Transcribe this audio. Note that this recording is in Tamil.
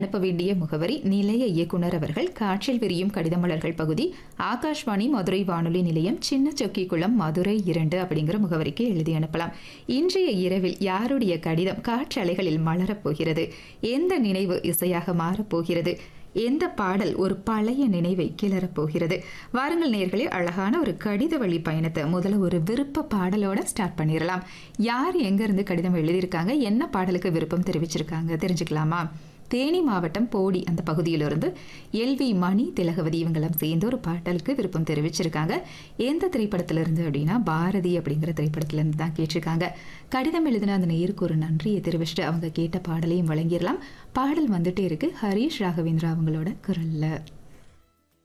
அனுப்ப வேண்டிய முகவரி நிலைய இயக்குனர் அவர்கள் காற்றில் விரியும் கடிதமலர்கள் பகுதி ஆகாஷ்வாணி மதுரை வானொலி நிலையம் சின்ன சொக்கிக்குளம் மதுரை இரண்டு அப்படிங்கிற முகவரிக்கு எழுதி அனுப்பலாம் இன்றைய இரவில் யாருடைய கடிதம் காற்றலைகளில் மலரப் போகிறது எந்த நினைவு இசையாக மாறப்போகிறது எந்த பாடல் ஒரு பழைய நினைவை கிளறப் போகிறது வாருங்கள் நேர்களே அழகான ஒரு கடித வழி பயணத்தை முதல்ல ஒரு விருப்ப பாடலோட ஸ்டார்ட் பண்ணிடலாம் யார் எங்கேருந்து கடிதம் எழுதியிருக்காங்க என்ன பாடலுக்கு விருப்பம் தெரிவிச்சிருக்காங்க தெரிஞ்சுக்கலாமா தேனி மாவட்டம் போடி அந்த பகுதியிலிருந்து எல்வி மணி திலகவதி இவங்கெல்லாம் சேர்ந்து ஒரு பாடலுக்கு விருப்பம் தெரிவிச்சிருக்காங்க எந்த திரைப்படத்திலிருந்து அப்படின்னா பாரதி அப்படிங்கிற திரைப்படத்திலிருந்து தான் கேட்டிருக்காங்க கடிதம் எழுதின அந்த நேருக்கு ஒரு நன்றியை தெரிவிச்சுட்டு அவங்க கேட்ட பாடலையும் வழங்கிடலாம் பாடல் வந்துட்டே இருக்கு ஹரீஷ் ராகவேந்திரா அவங்களோட குரல்ல